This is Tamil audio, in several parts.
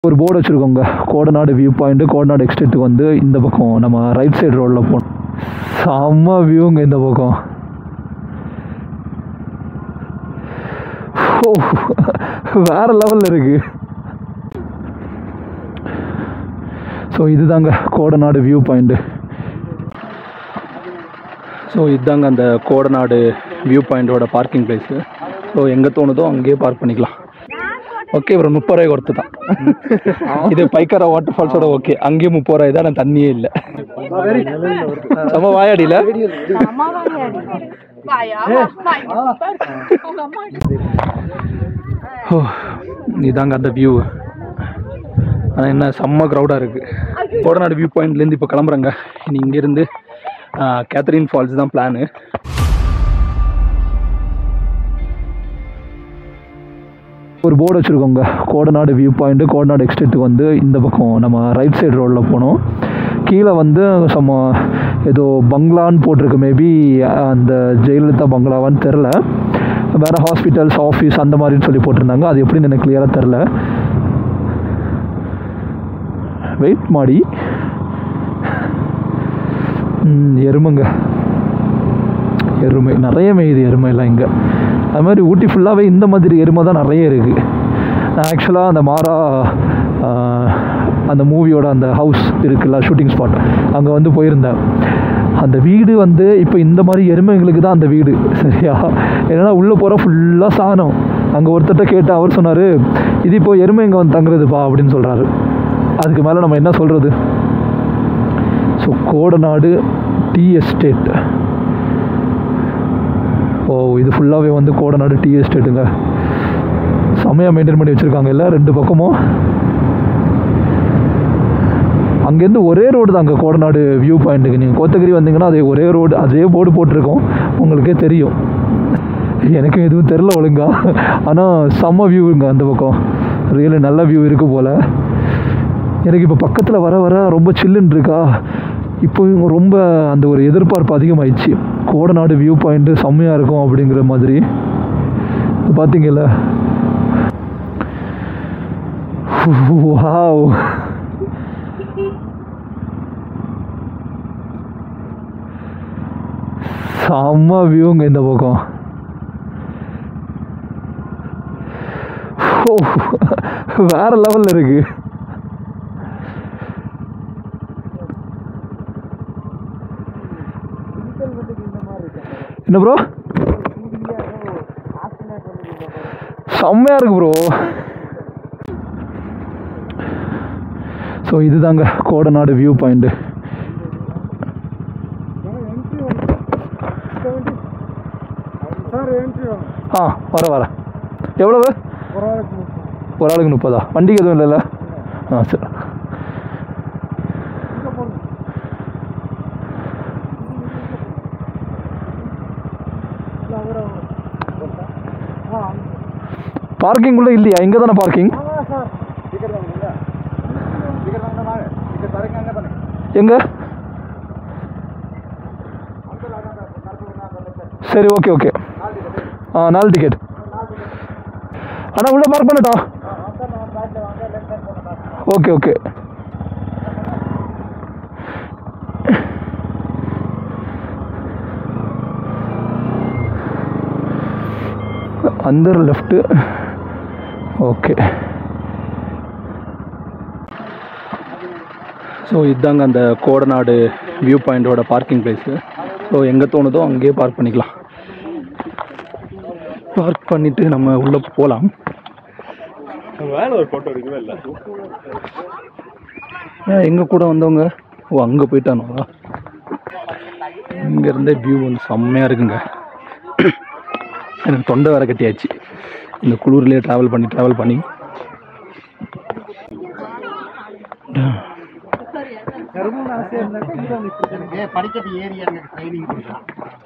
ஒரு போர்டு வச்சுருக்கோங்க கோடநாடு வியூ பாயிண்ட்டு கோடநாடு எக்ஸ்டேட்டுக்கு வந்து இந்த பக்கம் நம்ம ரைட் சைடு ரோடில் போகணும் செம்ம வியூங்க இந்த பக்கம் ஓ வேற லெவலில் இருக்கு ஸோ இதுதாங்க கோடநாடு வியூ பாயிண்ட்டு ஸோ இதுதாங்க அந்த கோடநாடு வியூ பாயிண்டோட பார்க்கிங் பிளேஸு ஸோ எங்கே தோணுதோ அங்கேயே பார்க் பண்ணிக்கலாம் ஓகே ஒரு முப்பது ரூபாய்க்கு ஒருத்து தான் இது பைக்காரா வாட்டர் ஃபால்ஸோட ஓகே அங்கேயும் முப்பது ரூபாய் தான் ஆனால் தண்ணியே இல்லை செம்ம வாயாடியில் ஓ இதாங்க அந்த வியூ ஆனால் என்ன செம்ம க்ரௌடாக இருக்குது கோடநாடு வியூ பாயிண்ட்லேருந்து இப்போ கிளம்புறேங்க இனி இங்கேருந்து கேத்தரின் ஃபால்ஸ் தான் பிளானு ஒரு போர்டு வச்சுருக்கோங்க கோடநாடு வியூ பாயிண்ட்டு கோடநாடு எக்ஸ்டேட்டுக்கு வந்து இந்த பக்கம் நம்ம ரைட் சைடு ரோடில் போனோம் கீழே வந்து சம்ம ஏதோ பங்களான்னு போட்டிருக்கு மேபி அந்த ஜெயலலிதா பங்களாவான்னு தெரில வேறு ஹாஸ்பிட்டல்ஸ் ஆஃபீஸ் அந்த மாதிரின்னு சொல்லி போட்டிருந்தாங்க அது எப்படின்னு எனக்கு கிளியராக தெரில வெயிட் மாடி ம், எருமைங்க எருமை நிறைய மேயுது எருமை எல்லாம் இங்கே அது மாதிரி ஊட்டி ஃபுல்லாகவே இந்த மாதிரி எருமை தான் நிறைய இருக்குது நான் ஆக்சுவலாக அந்த மாறா ஆஹ், அந்த மூவியோட அந்த ஹவுஸ் இருக்குல்ல ஷூட்டிங் ஸ்பாட் அங்கே வந்து போயிருந்தேன் அந்த வீடு வந்து இப்போ இந்த மாதிரி எருமைங்களுக்கு தான் அந்த வீடு சரியா ஏன்னா உள்ளே போகிற ஃபுல்லாக சாணம் அங்கே ஒருத்தர்கிட்ட கேட்டு அவர் சொன்னார் இது இப்போ எருமை இங்கே வந்து தங்குறதுப்பா அப்படின்னு சொல்கிறாரு அதுக்கு மேலே நம்ம என்ன சொல்கிறது ஸோ கோடநாடு டீ எஸ்டேட் ஓ இது ஃபுல்லாகவே வந்து கோடநாடு டீ எஸ்டேட்டுங்க செமையாக மெயின்டைன் பண்ணி வச்சுருக்காங்க இல்லை ரெண்டு பக்கமும் அங்கேருந்து ஒரே ரோடு தாங்க கோடநாடு வியூ பாயிண்ட்டுக்கு நீங்கள் கோத்தகிரி வந்தீங்கன்னா அதே ஒரே ரோடு அதே போர்டு போட்டிருக்கோம் உங்களுக்கே தெரியும் எனக்கு எதுவும் தெரில ஒழுங்கா ஆனால் செம்ம வியூங்க அந்த பக்கம் ரியலி நல்ல வியூ இருக்கு போல் எனக்கு இப்போ பக்கத்தில் வர வர ரொம்ப சில்லுன்னு இருக்கா இப்போ இவங்க ரொம்ப அந்த ஒரு எதிர்பார்ப்பு அதிகமாயிடுச்சு கோடநாடு வியூ பாயிண்ட்டு செம்மையாக இருக்கும் அப்படிங்கிற மாதிரி பார்த்தீங்கல்ல வாவ் செம்ம வியூங்க இந்த பக்கம் ஓ வேற லெவலில் இருக்கு என்ன ப்ரோ செம்மையா இருக்கு ப்ரோ ஸோ இதுதாங்க கோடநாடு வியூ பாயிண்ட்டு ஆ வர வர எவ்வளவு ஒரு ஆளுக்கு முப்பதா வண்டிக்கு எதுவும் இல்லைல்ல ஆ சரி பார்க்கிங் உள்ள இல்லையா இங்கே தானே பார்க்கிங் எங்க சரி ஓகே ஓகே ஆ நாலு டிக்கெட் அண்ணா உள்ள பார்க் பண்ணட்டா ஓகே ஓகே அந்தர் லெஃப்ட்டு ஓகே ஸோ இதுதாங்க அந்த கோடநாடு வியூ பாயிண்டோட பார்க்கிங் பிளேஸு ஸோ எங்கே தோணுதோ அங்கேயே பார்க் பண்ணிக்கலாம் பார்க் பண்ணிவிட்டு நம்ம உள்ளே போகலாம் மேல ஒரு போட்டோ எடுக்கவே இல்லை எங்கள் கூட வந்தவங்க ஓ அங்கே போயிட்டானுங்களா இங்கேருந்தே வியூ வந்து செம்மையாக இருக்குங்க எனக்கு தொண்டை வேற கட்டியாச்சு இந்த குளிர்லேயே ட்ராவல் பண்ணி ட்ராவல் பண்ணி படிக்கட்டு ஏறி எனக்கு ட்ரைனிங் கொடுக்கலாம்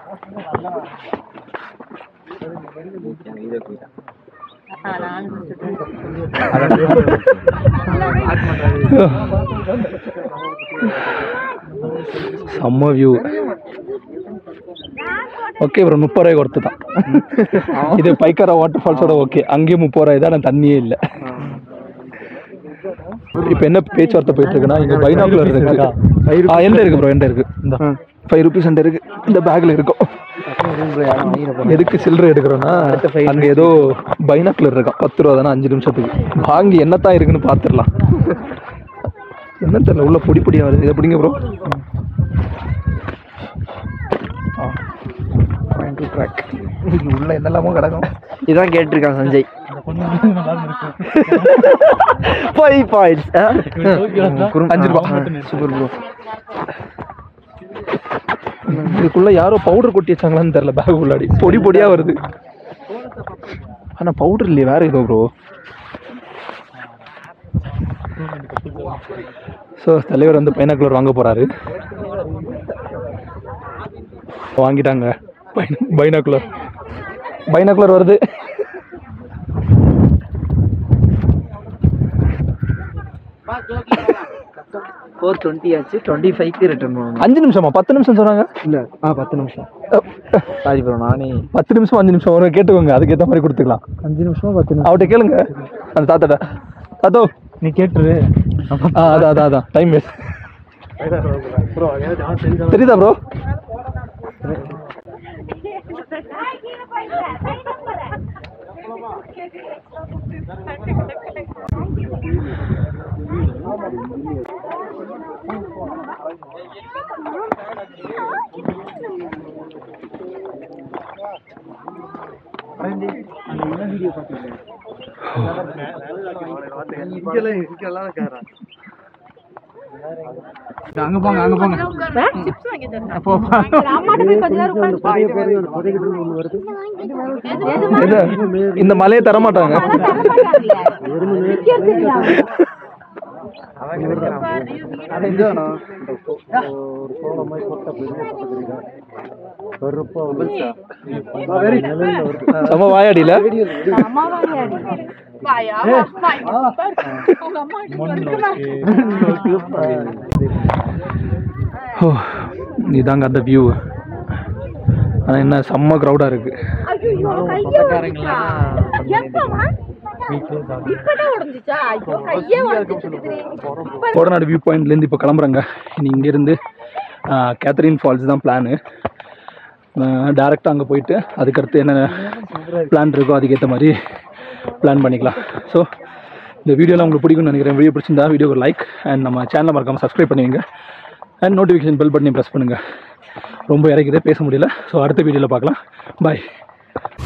செம்ம வியூ ஓகே ஒரு முப்பது ரூபாய்க்கு ஒருத்து தான் இது பைக்காரா வாட்டர் ஃபால்ஸோட ஓகே அங்கேயும் முப்பது ரூபாய் தான் ஆனால் தண்ணியே இல்லை இப்போ என்ன பேச்சுவார்த்தை போயிட்டு இருக்குன்னா இங்கே பைனாக்குலர் இருக்கு ஆ எந்த இருக்கு ப்ரோ எந்த இருக்கு இந்த ஃபைவ் ருபீஸ் எந்த இருக்கு இந்த பேக்கில் இருக்கும் எதுக்கு சில்லறை எடுக்கிறோன்னா அங்கே ஏதோ பைனாக்குலர் இருக்கான் பத்து ரூபா தானே அஞ்சு நிமிஷத்துக்கு வாங்கி என்னத்தான் இருக்குன்னு பார்த்துடலாம் என்ன தெரியல உள்ள பொடி பொடியாக வருது இதை பிடிங்க ப்ரோ ட்ராக் உள்ள என்னெல்லாமோ கிடக்கும் இதான் கேட்டிருக்கான் சஞ்சய் ஃபைவ் பாயிண்ட்ஸ் அஞ்சு ரூபா சூப்பர் ப்ரோ இதுக்குள்ள யாரோ பவுடர் கொட்டி வச்சாங்களான்னு தெரியல பேக் உள்ளாடி பொடி பொடியா வருது ஆனா பவுடர் இல்லையே வேற ஏதோ ப்ரோ ஸோ தலைவர் வந்து பைனாக்குலர் வாங்க போறாரு வாங்கிட்டாங்க பைனாக்குலர் பைனாக்குலர் வருது ஃபோர் டுவெண்ட்டி ஆச்சு டுவெண்ட்டி ஃபைவ்க்கு ரிட்டர்ன் பண்ணுவாங்க அஞ்சு நிமிஷமா பத்து நிமிஷம் சொன்னாங்க இல்லை ஆ பத்து நிமிஷம் சாரி ப்ரோ நானே பத்து நிமிஷம் அஞ்சு நிமிஷம் வரும் கேட்டுக்கோங்க அதுக்கேற்ற மாதிரி கொடுத்துக்கலாம் அஞ்சு நிமிஷம் பத்து நிமிஷம் அவட்ட கேளுங்க அந்த தாத்தாட்ட தாத்தோ நீ கேட்டுரு ஆ அதான் அதான் அதான் டைம் வேஸ்ட் தெரியுதா ப்ரோ அங்க போங்க அங்க போங்க சிப்ஸ் வாங்கி தரேன் அம்மாட்ட போய் கொஞ்ச நேரம் உட்கார்ந்து இது இந்த மலையை தர மாட்டாங்க செம வாயாடியில அம்மா வாயாடி வாயா வாய் உங்க அம்மா ஓ, இதாங்க அந்த வியூ ஆனால் என்ன செம்ம க்ரௌடாக இருக்கு ஐயோ கையே உடைஞ்சிச்சா எப்பமா இப்பதான் உடைஞ்சிச்சா ஐயோ கையே உடைஞ்சிச்சு கோடநாடு வியூ பாயிண்ட்லேருந்து இப்போ கிளம்புறேங்க இனி இங்கேருந்து கேத்தரின் ஃபால்ஸ் தான் பிளானு டேரெக்டாக அங்கே போயிட்டு அதுக்கடுத்து என்னென்ன பிளான் இருக்கோ அதுக்கேற்ற மாதிரி பிளான் பண்ணிக்கலாம் ஸோ இந்த வீடியோலாம் உங்களுக்கு பிடிக்கும்னு நினைக்கிறேன் வீடியோ பிடிச்சிருந்தா வீடியோக்கு லைக் அண்ட் நம்ம சேனலை மறக்காமல் சப்ஸ்கிரைப் பண்ணுவீங்க அண்ட் நோட்டிஃபிகேஷன் பெல் பட்டனையும் ப்ரெஸ் பண்ணுங்கள் ரொம்ப இறக்கிதே பேச முடியல ஸோ அடுத்த வீடியோவில் பார்க்கலாம் பாய்